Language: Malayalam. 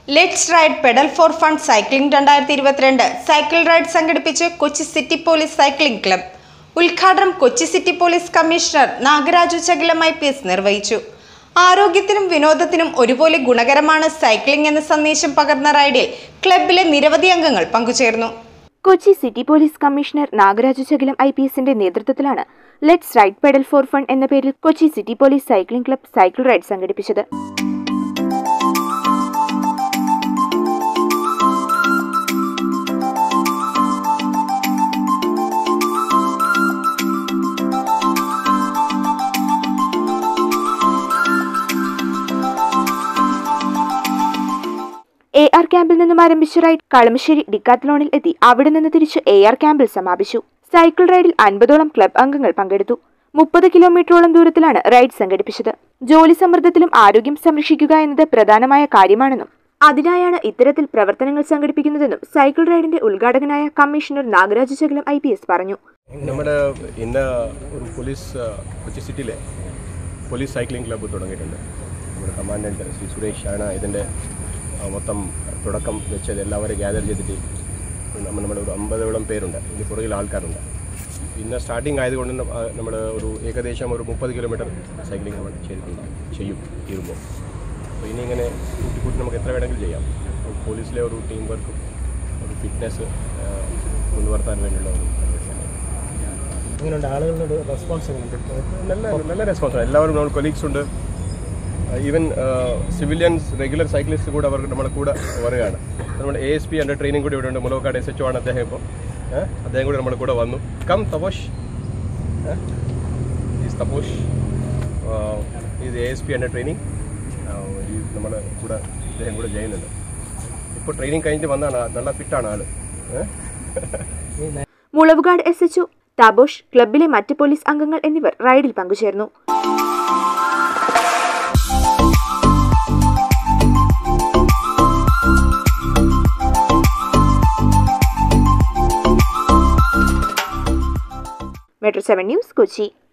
Let's ride pedal for fun cycling രണ്ടായിരത്തി ഇരുപത്തിരണ്ട് സൈക്കിൾ റൈഡ് സംഘടിപ്പിച്ച് Kochi city police cycling club ഉദ്ഘാടനം Kochi city police commissioner Nagaraju Chakilam I P S നിർവഹിച്ചു ആരോഗ്യത്തിനും വിനോദത്തിനും ഒരുപോലെ ഗുണകരമാണ് സൈക്ലിംഗ് എന്ന സന്ദേശം പകർന്ന റൈഡിൽ ക്ലബിലെ നിരവധി അംഗങ്ങൾ പങ്കുചേർന്നു Kochi city police commissioner Nagaraju Chakilam I P എസിന്റെ നേതൃത്വത്തിലാണ് let's ride pedal for fun എന്ന പേരിൽ Kochi city police cycling club cycle ride സംഘടിപ്പിച്ചത് എ ആർ ക്യാമ്പിൽ നിന്നും ആരംഭിച്ച റൈഡ് കളമശ്ശേരി ഡിക്കാത്ലോണിൽ എത്തി അവിടെ നിന്ന് തിരിച്ച് എ ആർ ക്യാമ്പിൽ സമാപിച്ചു സൈക്കിൾ റൈഡിൽ അൻപതോളം ക്ലബ് അംഗങ്ങൾ പങ്കെടുത്തു മുപ്പത് കിലോമീറ്ററോളം ദൂരത്തിലാണ് റൈഡ് സംഘടിപ്പിച്ചത് ജോലി സമ്മർദ്ദത്തിലും ആരോഗ്യം സംരക്ഷിക്കുക എന്നത് പ്രധാനമായ കാര്യമാണെന്നും അതിനായാണ് ഇത്തരത്തിൽ പ്രവർത്തനങ്ങൾ സംഘടിപ്പിക്കുന്നതെന്നും സൈക്കിൾ റൈഡിന്റെ ഉദ്ഘാടകനായ കമ്മീഷണർ നാഗരാജ് ചകിലം ഐ പറഞ്ഞു നമ്മുടെ ഇന്ന് ഒരു പോലീസ് ആ, കൊച്ചി സിറ്റിയിലെ പോലീസ് സൈക്ലിംഗ് ക്ലബ്ബ് തുടങ്ങിയിട്ടുണ്ട് നമ്മുടെ കമാൻഡൻറ്റ് ശ്രീ സുരേഷ് ആണ് ഇതിൻ്റെ ആ, മൊത്തം തുടക്കം വെച്ചത് എല്ലാവരും ഗ്യാദർ ചെയ്തിട്ട് നമ്മൾ നമ്മുടെ ഒരു അമ്പതോളം പേരുണ്ട് ഇതിന് പുറകിൽ ആൾക്കാരുണ്ട് ഇന്ന് സ്റ്റാർട്ടിങ് ആയതുകൊണ്ട് നമ്മൾ ഒരു ഏകദേശം ഒരു മുപ്പത് കിലോമീറ്റർ സൈക്ലിംഗ് നമ്മൾ ചെയ്തിട്ടുണ്ട് ചെയ്യും തീരുമ്പോൾ അപ്പോൾ ഇനി ഇങ്ങനെ കൂട്ടി കൂട്ടി നമുക്ക് എത്ര വേണമെങ്കിലും ചെയ്യാം അപ്പോൾ പോലീസിലെ ഒരു ടീം വർക്കും ഒരു ഫിറ്റ്നസ് കൊണ്ടുവരുത്താൻ വേണ്ടിയുള്ള ഒരു പരിപാടിയാണ്. അങ്ങനെയുണ്ട് ആളുകളുടെ റെസ്പോൺസ് എങ്ങനെയുണ്ട് നല്ല നല്ല റെസ്പോൺസ് എല്ലാവരും നമ്മൾ കൊലീഗ്സ് ഉണ്ട് ഈവൻ സിവിലിയൻസ് റെഗുലർ സൈക്ലിസ്റ്റ് കൂടെ അവർക്ക് നമ്മുടെ കൂടെ വരികയാണ് നമ്മുടെ എ എസ് പി എൻ്റെ ട്രെയിനിങ് കൂടി ഇവിടെ ഉണ്ട് മുലവക്കാട് എസ് എച്ച് ആണ് അദ്ദേഹം ഇപ്പോൾ ഏഹ്? അദ്ദേഹം കൂടി നമ്മുടെ കൂടെ വന്നു കം തപോഷ് ഈസ് തപോഷ് ഇത് എ എസ് പി എൻ്റെ ട്രെയിനിങ് ഈ നമ്മുടെ കൂടെ അദ്ദേഹം കൂടെ ചെയ്യുന്നുണ്ട് ഇപ്പോൾ ട്രെയിനിങ് കഴിഞ്ഞിട്ട് വന്നാണ് നല്ല ഫിറ്റാണ് ആള് ഏഹ്? മുളവുകാട് എസ് എച്ച്ഒ തബോഷ് ക്ലബിലെ മറ്റ് പോലീസ് അംഗങ്ങൾ എന്നിവർ റൈഡിൽ പങ്കുചേർന്നു മെട്രോ സെവൻ ന്യൂസ് കൊച്ചി